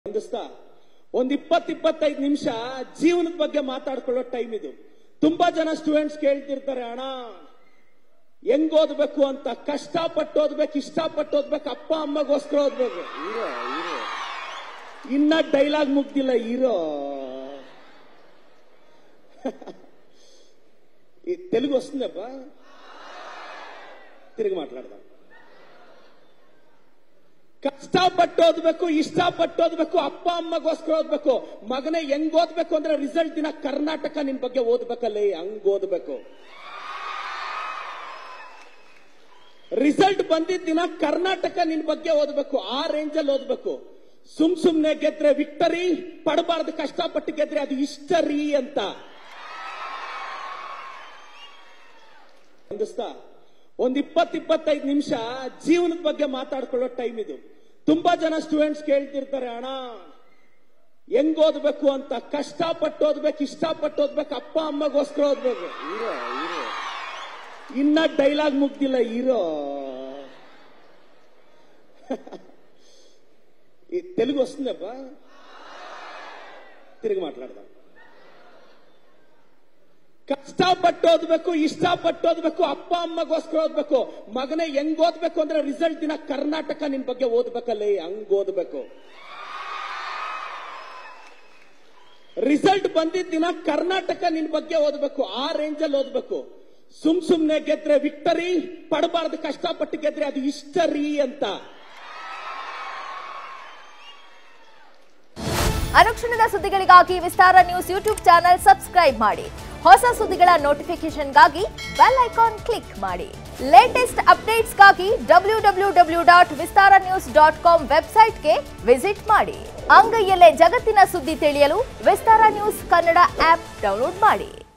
ಹೊಂದಿಸ್ತಾ ಒಂದ್ ಇಪ್ಪತ್ ಇಪ್ಪತ್ತೈದು ನಿಮಿಷ ಜೀವನದ ಬಗ್ಗೆ ಮಾತಾಡ್ಕೊಳ್ಳೋ ಟೈಮ್ ಇದು ತುಂಬಾ ಜನ ಸ್ಟೂಡೆಂಟ್ಸ್ ಕೇಳ್ತಿರ್ತಾರೆ ಅಣ್ಣ ಹೆಂಗ್ ಓದ್ಬೇಕು ಅಂತ ಕಷ್ಟಪಟ್ಟು ಓದ್ಬೇಕು ಇಷ್ಟಪಟ್ಟು ಓದ್ಬೇಕು ಅಪ್ಪ ಅಮ್ಮಗೋಸ್ಕರ ಓದ್ಬೇಕು ಹೀರೋ ಹೀರೋ ಇನ್ನ ಡೈಲಾಗ್ ಮುಗ್ದಿಲ್ಲ ಹೀರೋ ಈ తెలుగు వస్తుందబ్బా తిరిగి మాట్లాడదాం ಕಷ್ಟಪಟ್ಟು ಓದ್ಬೇಕು ಇಷ್ಟಪಟ್ಟು ಓದ್ಬೇಕು ಅಪ್ಪ ಅಮ್ಮಗೋಸ್ಕರ ಓದ್ಬೇಕು ಮಗನೇ ಹೆಂಗ್ ಓದ್ಬೇಕು ಅಂದ್ರೆ ರಿಸಲ್ಟ್ ದಿನ ಕರ್ನಾಟಕ ನಿನ್ ಬಗ್ಗೆ ಓದ್ಬೇಕಲ್ಲೇ ಹಂಗ್ ಓದ್ಬೇಕು ರಿಸಲ್ಟ್ ಬಂದಿದ್ದ ದಿನ ಕರ್ನಾಟಕ ನಿನ್ ಬಗ್ಗೆ ಓದ್ಬೇಕು ಆ ರೇಂಜಲ್ಲಿ ಓದ್ಬೇಕು ಸುಮ್ ಸುಮ್ನೆ ಗೆದ್ರೆ ವಿಕ್ಟರಿ ಪಡಬಾರ್ದು ಕಷ್ಟಪಟ್ಟು ಗೆದ್ರೆ ಅದು ಹಿಸ್ಟರಿ ಅಂತ ಹೊಂದಿಸ್ತಾ ಒಂದ್ ಇಪ್ಪತ್ ಇಪ್ಪತ್ತೈದು ನಿಮಿಷ ಜೀವನದ ಬಗ್ಗೆ ಮಾತಾಡ್ಕೊಳ್ಳೋ ಟೈಮ್ ಇದು ತುಂಬಾ ಜನ ಸ್ಟೂಡೆಂಟ್ಸ್ ಕೇಳ್ತಿರ್ತಾರೆ ಅಣ್ಣ ಹೆಂಗ್ ಓದ್ಬೇಕು ಅಂತ ಕಷ್ಟಪಟ್ಟು ಓದ್ಬೇಕು ಇಷ್ಟಪಟ್ಟು ಓದ್ಬೇಕು ಅಪ್ಪ ಅಮ್ಮಗೋಸ್ಕರ ಓದ್ಬೇಕು ಹೀರೋ ಹೀರೋ ಇನ್ನ ಡೈಲಾಗ್ ಮುಗ್ದಿಲ್ಲ ಹೀರೋ ఈ తెలుగు వస్తుందబ్బా తిరిగి మాట్లాడదాం ಕಷ್ಟಪಟ್ಟು ಓದ್ಬೇಕು ಇಷ್ಟಪಟ್ಟು ಓದ್ಬೇಕು ಅಪ್ಪ ಅಮ್ಮಗೋಸ್ಕರ ಓದ್ಬೇಕು ಮಗನೇ ಹೆಂಗ್ ಓದ್ಬೇಕು ಅಂದ್ರೆ ರಿಸಲ್ಟ್ ದಿನ ಕರ್ನಾಟಕ ನಿನ್ ಬಗ್ಗೆ ಓದ್ಬೇಕಲ್ಲೇ ಹಂಗ್ ಓದ್ಬೇಕು ರಿಸಲ್ಟ್ ಬಂದಿದ್ದ ದಿನ ಕರ್ನಾಟಕ ನಿನ್ ಬಗ್ಗೆ ಓದ್ಬೇಕು ಆ ರೇಂಜಲ್ಲಿ ಓದ್ಬೇಕು ಸುಮ್ ಸುಮ್ನೆ ಗೆದ್ರೆ ವಿಕ್ಟರಿ ಪಡಬಾರ್ದು ಕಷ್ಟಪಟ್ಟು ಗೆದ್ರೆ ಅದು ಹಿಸ್ಟರಿ ಅಂತ ಅನುಕ್ಷಣದ ಸುದ್ದಿಗಳಿಗಾಗಿ Vistara news YouTube channel subscribe ಮಾಡಿ ಹೊಸ ಸುದ್ದಿಗಳ ನೋಟಿಫಿಕೇಶನ್ಗಾಗಿ ಬೆಲ್ ಐಕಾನ್ ಕ್ಲಿಕ್ ಮಾಡಿ ಲೇಟೆಸ್ಟ್ ಅಪ್ಡೇಟ್ಸ್ಗಾಗಿ W W W dot Vistara news dot com ವೆಬ್ಸೈಟ್ಗೆ ವಿಸಿಟ್ ಮಾಡಿ ಅಂಗೈಯಲ್ಲೇ ಜಗತ್ತಿನ ಸುದ್ದಿ ತಿಳಿಯಲು Vistara news Kannada app download ಮಾಡಿ